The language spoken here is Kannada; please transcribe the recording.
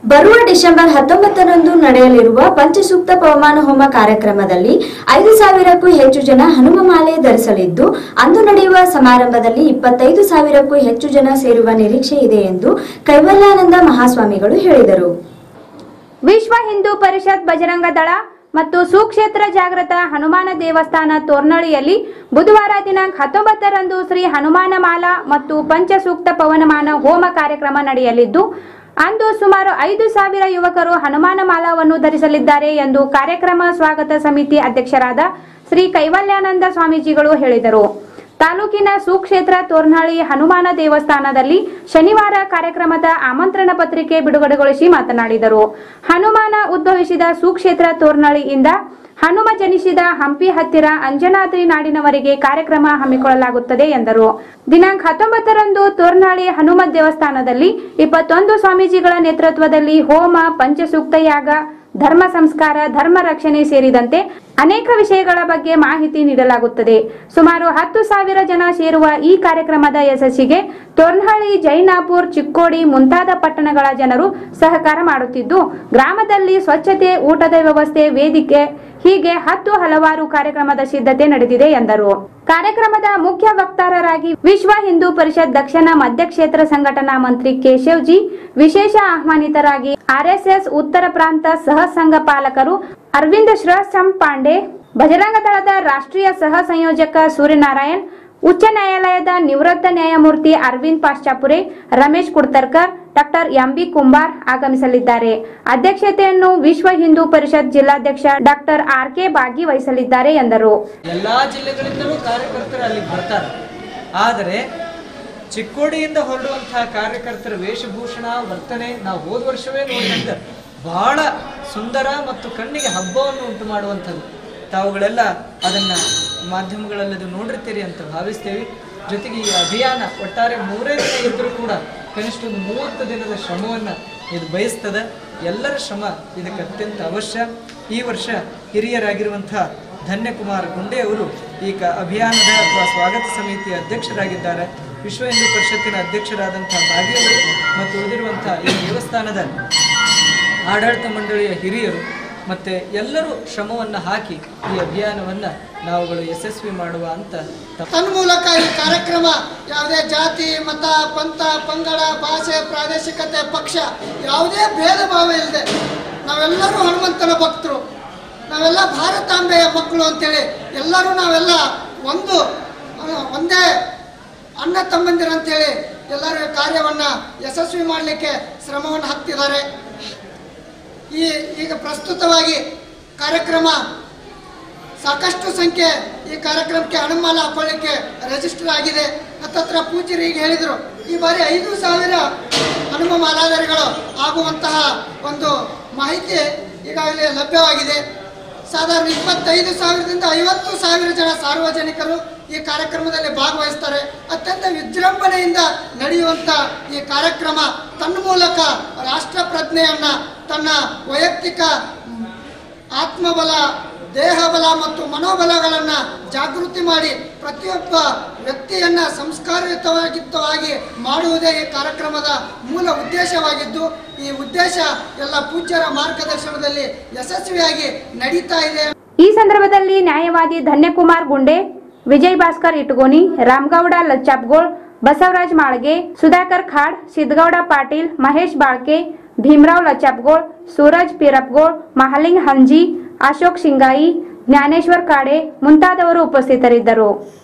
ಬರುವ ಡಿಸೆಂಬರ್ ಹತ್ತೊಂಬತ್ತರಂದು ನಡೆಯಲಿರುವ ಪಂಚಸೂಕ್ತ ಪವಮಾನ ಹೋಮ ಕಾರ್ಯಕ್ರಮದಲ್ಲಿ ಐದು ಸಾವಿರಕ್ಕೂ ಹೆಚ್ಚು ಜನ ಹನುಮ ಮಾಲೆ ಧರಿಸಲಿದ್ದು ಅಂದು ನಡೆಯುವ ಸಮಾರಂಭದಲ್ಲಿ ಇಪ್ಪತ್ತೈದು ಸಾವಿರಕ್ಕೂ ಹೆಚ್ಚು ಜನ ಸೇರುವ ನಿರೀಕ್ಷೆ ಇದೆ ಎಂದು ಕೈವಲ್ಯಾನಂದ ಮಹಾಸ್ವಾಮಿಗಳು ಹೇಳಿದರು ವಿಶ್ವ ಹಿಂದೂ ಪರಿಷತ್ ಬಜರಂಗ ದಳ ಮತ್ತು ಸುಕ್ಷೇತ್ರ ಜಾಗೃತ ಹನುಮಾನ ದೇವಸ್ಥಾನ ತೋರ್ನಳಿಯಲ್ಲಿ ಬುಧವಾರ ದಿನಾಂಕ ಹತ್ತೊಂಬತ್ತರಂದು ಶ್ರೀ ಹನುಮಾನ ಮಾಲಾ ಮತ್ತು ಪಂಚಸೂಕ್ತ ಪವನಮಾನ ಹೋಮ ಕಾರ್ಯಕ್ರಮ ನಡೆಯಲಿದ್ದು ಅಂದು ಸುಮಾರು ಐದು ಸಾವಿರ ಯುವಕರು ಹನುಮಾನ ಮಾಲಾವನ್ನು ಧರಿಸಲಿದ್ದಾರೆ ಎಂದು ಕಾರ್ಯಕ್ರಮ ಸ್ವಾಗತ ಸಮಿತಿ ಅಧ್ಯಕ್ಷರಾದ ಶ್ರೀ ಕೈವಲ್ಯಾನಂದ ಸ್ವಾಮೀಜಿಗಳು ಹೇಳಿದರು ತಾಲೂಕಿನ ಸುಕ್ಷೇತ್ರ ತೋರ್ನಹಳ್ಳಿ ಹನುಮಾನ ದೇವಸ್ಥಾನದಲ್ಲಿ ಶನಿವಾರ ಕಾರ್ಯಕ್ರಮದ ಆಮಂತ್ರಣ ಪತ್ರಿಕೆ ಬಿಡುಗಡೆಗೊಳಿಸಿ ಮಾತನಾಡಿದರು ಹನುಮಾನ ಉದ್ಭವಿಸಿದ ಸುಕ್ಷೇತ್ರ ತೋರ್ನಹಳ್ಳಿಯಿಂದ ಹನುಮ ಜನಿಸಿದ ಹಂಪಿ ಹತ್ತಿರ ಅಂಜನಾದ್ರಿ ನಾಡಿನವರೆಗೆ ಕಾರ್ಯಕ್ರಮ ಹಮ್ಮಿಕೊಳ್ಳಲಾಗುತ್ತದೆ ಎಂದರು ದಿನಾಂಕ ಹತ್ತೊಂಬತ್ತರಂದು ತೋರ್ನಹಳ್ಳಿ ಹನುಮ ದೇವಸ್ಥಾನದಲ್ಲಿ ಇಪ್ಪತ್ತೊಂದು ಸ್ವಾಮೀಜಿಗಳ ನೇತೃತ್ವದಲ್ಲಿ ಹೋಮ ಪಂಚಸೂಕ್ತ ಯಾಗ ಧರ್ಮ ಸಂಸ್ಕಾರ ಧರ್ಮ ರಕ್ಷಣೆ ಸೇರಿದಂತೆ ಅನೇಕ ವಿಷಯಗಳ ಬಗ್ಗೆ ಮಾಹಿತಿ ನೀಡಲಾಗುತ್ತದೆ ಸುಮಾರು ಹತ್ತು ಸಾವಿರ ಜನ ಸೇರುವ ಈ ಕಾರ್ಯಕ್ರಮದ ಯಶಸ್ಸಿಗೆ ತೋರ್ನಹಳ್ಳಿ ಜೈನಾಪುರ್ ಚಿಕ್ಕೋಡಿ ಮುಂತಾದ ಪಟ್ಟಣಗಳ ಜನರು ಸಹಕಾರ ಮಾಡುತ್ತಿದ್ದು ಗ್ರಾಮದಲ್ಲಿ ಸ್ವಚ್ಛತೆ ಊಟದ ವ್ಯವಸ್ಥೆ ವೇದಿಕೆ ಹೀಗೆ ಹತ್ತು ಹಲವಾರು ಕಾರ್ಯಕ್ರಮದ ಸಿದ್ಧತೆ ನಡೆದಿದೆ ಎಂದರು ಕಾರ್ಯಕ್ರಮದ ಮುಖ್ಯ ವಕ್ತಾರರಾಗಿ ವಿಶ್ವ ಹಿಂದೂ ಪರಿಷತ್ ದಕ್ಷಿಣ ಮಧ್ಯಕ್ಷೇತ್ರ ಸಂಘಟನಾ ಮಂತ್ರಿ ಕೇಶವ್ಜಿ ವಿಶೇಷ ಆಹ್ವಾನಿತರಾಗಿ ಆರ್ಎಸ್ಎಸ್ ಉತ್ತರ ಪ್ರಾಂತ ಸಹ ಸಂಘ ಪಾಲಕರು ಅರವಿಂದ್ ಶ್ರಸಂ ಪಾಂಡೆ ಬಜರಂಗ ದಳದ ರಾಷ್ಟ್ರೀಯ ಸಹ ಸಂಯೋಜಕ ಸೂರ್ಯನಾರಾಯಣ್ ಉಚ್ಚ ನ್ಯಾಯಾಲಯದ ನಿವೃತ್ತ ನ್ಯಾಯಮೂರ್ತಿ ಅರವಿಂದ್ ಪಾಶ್ಚಾಪುರೆ ರಮೇಶ್ ಕುಡ್ತರ್ಕರ್ ಡಾಕ್ಟರ್ ಎಂಬಿ ಕುಂಬಾರ್ ಆಗಮಿಸಲಿದ್ದಾರೆ ಅಧ್ಯಕ್ಷತೆಯನ್ನು ವಿಶ್ವ ಹಿಂದೂ ಪರಿಷತ್ ಜಿಲ್ಲಾಧ್ಯಕ್ಷ ಡಾಕ್ಟರ್ ಆರ್ ಕೆ ಬಾಗಿ ವಹಿಸಲಿದ್ದಾರೆ ಎಂದರು ಎಲ್ಲಾ ಜಿಲ್ಲೆಗಳಿಂದಲೂ ಕಾರ್ಯಕರ್ತರು ಅಲ್ಲಿ ಬರ್ತಾರೆ ಆದರೆ ಚಿಕ್ಕೋಡಿಯಿಂದ ಹೊರಡುವಂತಹ ಕಾರ್ಯಕರ್ತರ ವೇಷಭೂಷಣ ವರ್ತನೆ ನಾವು ಹೋದ ವರ್ಷವೇ ನೋಡಿದಂತೆ ಬಹಳ ಸುಂದರ ಮತ್ತು ಕಣ್ಣಿಗೆ ಹಬ್ಬವನ್ನು ಉಂಟು ಮಾಡುವಂಥದ್ದು ತಾವುಗಳೆಲ್ಲ ಅದನ್ನ ಮಾಧ್ಯಮಗಳಲ್ಲಿ ಅದು ನೋಡಿರ್ತೀರಿ ಅಂತ ಭಾವಿಸ್ತೇವೆ ಜೊತೆಗೆ ಈ ಅಭಿಯಾನ ಒಟ್ಟಾರೆ ಮೂರೇ ದಿನ ಇದ್ರೂ ಕೂಡ ಕನಿಷ್ಠ ಒಂದು ಮೂವತ್ತು ದಿನದ ಶ್ರಮವನ್ನ ಇದು ಬಯಸ್ತದೆ ಎಲ್ಲರ ಶ್ರಮ ಇದಕ್ಕೆ ಅತ್ಯಂತ ಅವಶ್ಯ ಈ ವರ್ಷ ಹಿರಿಯರಾಗಿರುವಂತಹ ಧನ್ಯಕುಮಾರ್ ಗುಂಡೆ ಅವರು ಈ ಕ ಅಭಿಯಾನದ ಅಥವಾ ಸ್ವಾಗತ ಸಮಿತಿಯ ಅಧ್ಯಕ್ಷರಾಗಿದ್ದಾರೆ ವಿಶ್ವ ಹಿಂದೂ ಪರಿಷತ್ತಿನ ಅಧ್ಯಕ್ಷರಾದಂತಹ ಬಾಗಿಯವರು ಮತ್ತು ಉಳಿದಿರುವಂತಹ ಈ ದೇವಸ್ಥಾನದ ಆಡಳಿತ ಮಂಡಳಿಯ ಹಿರಿಯರು ಮತ್ತೆ ಎಲ್ಲರೂ ಶ್ರಮವನ್ನು ಹಾಕಿ ಈ ಅಭಿಯಾನವನ್ನ ನಾವುಗಳು ಯಶಸ್ವಿ ಮಾಡುವ ಅಂತ ತಮ್ಮ ತನ್ಮೂಲಕ ಈ ಕಾರ್ಯಕ್ರಮ ಯಾವುದೇ ಜಾತಿ ಮತ ಪಂಥ ಪಂಗಡ ಭಾಷೆ ಪ್ರಾದೇಶಿಕತೆ ಪಕ್ಷ ಯಾವುದೇ ಭೇದ ಭಾವ ಇಲ್ಲದೆ ನಾವೆಲ್ಲರೂ ಹನುಮಂತನ ಭಕ್ತರು ನಾವೆಲ್ಲ ಭಾರತಾಂಬೆಯ ಮಕ್ಕಳು ಅಂತೇಳಿ ಎಲ್ಲರೂ ನಾವೆಲ್ಲ ಒಂದು ಆ, ಒಂದೇ ಅಣ್ಣ ತಮ್ಮಂದಿರು ಅಂತೇಳಿ ಎಲ್ಲರೂ ಕಾರ್ಯವನ್ನು ಯಶಸ್ವಿ ಮಾಡಲಿಕ್ಕೆ ಶ್ರಮವನ್ನು ಹಾಕ್ತಿದ್ದಾರೆ ಈ ಈಗ ಪ್ರಸ್ತುತವಾಗಿ ಕಾರ್ಯಕ್ರಮ ಸಾಕಷ್ಟು ಸಂಖ್ಯೆ ಈ ಕಾರ್ಯಕ್ರಮಕ್ಕೆ ಹಣಮಾಲ ಹಾಕೊಳ್ಳಿಕ್ಕೆ ರಿಜಿಸ್ಟರ್ ಆಗಿದೆ ಹತ್ತತ್ರ ಪೂಜ್ಯರು ಈಗ ಹೇಳಿದರು ಈ ಬಾರಿ ಐದು ಸಾವಿರ ಹನುಮ ಮಾಲಾಧಾರಿಗಳು ಆಗುವಂತಹ ಒಂದು ಮಾಹಿತಿ ಈಗಾಗಲೇ ಲಭ್ಯವಾಗಿದೆ ಸಾಧಾರಣ ಇಪ್ಪತ್ತೈದು ಸಾವಿರದಿಂದ ಐವತ್ತು ಸಾವಿರ ಜನ ಸಾರ್ವಜನಿಕರು ಈ ಕಾರ್ಯಕ್ರಮದಲ್ಲಿ ಭಾಗವಹಿಸ್ತಾರೆ ಅತ್ಯಂತ ವಿಜೃಂಭಣೆಯಿಂದ ನಡೆಯುವಂಥ ಈ ಕಾರ್ಯಕ್ರಮ ತನ್ನ ಮೂಲಕ ರಾಷ್ಟ್ರ ಪ್ರಜ್ಞೆಯನ್ನ ತನ್ನ ವೈಯಕ್ತಿಕ ಆತ್ಮಬಲ ದೇಹಬಲ ಮತ್ತು ಮನೋಬಲಗಳನ್ನು ಜಾಗೃತಿ ಮಾಡಿ ಪ್ರತಿಯೊಬ್ಬ ವ್ಯಕ್ತಿಯನ್ನ ಸಂಸ್ಕಾರಯುತವಾಗಿತ್ತವಾಗಿ ಮಾಡುವುದೇ ಈ ಕಾರ್ಯಕ್ರಮದ ಮೂಲ ಉದ್ದೇಶವಾಗಿದ್ದು ಈ ಉದ್ದೇಶ ಎಲ್ಲ ಪೂಜ್ಯರ ಮಾರ್ಗದರ್ಶನದಲ್ಲಿ ಯಶಸ್ವಿಯಾಗಿ ನಡೀತಾ ಇದೆ ಈ ಸಂದರ್ಭದಲ್ಲಿ ನ್ಯಾಯವಾದಿ ಧನ್ಯಕುಮಾರ್ ಗುಂಡೆ ವಿಜಯ್ ಭಾಸ್ಕರ್ ಇಟ್ಗೋನಿ ರಾಮಗೌಡ ಲಚ್ಚಾಪ್ಗೋಳ್ ಬಸವರಾಜ್ ಮಾಳ್ಗೆ ಸುಧಾಕರ್ ಖಾಡ್ ಸಿದ್ದಗೌಡ ಪಾಟೀಲ್ ಮಹೇಶ್ ಬಾಳ್ಕೆ ಭೀಮರಾವ್ ಲಚ್ಚಾಪ್ಗೋಳ್ ಸೂರಜ್ ಪೀರಪ್ಗೋಳ್ ಮಹಲಿಂಗ್ ಹಂಜಿ ಅಶೋಕ್ ಶಿಂಗಾಯಿ ಜ್ಞಾನೇಶ್ವರ್ ಕಾಡೆ ಮುಂತಾದವರು ಉಪಸ್ಥಿತರಿದ್ದರು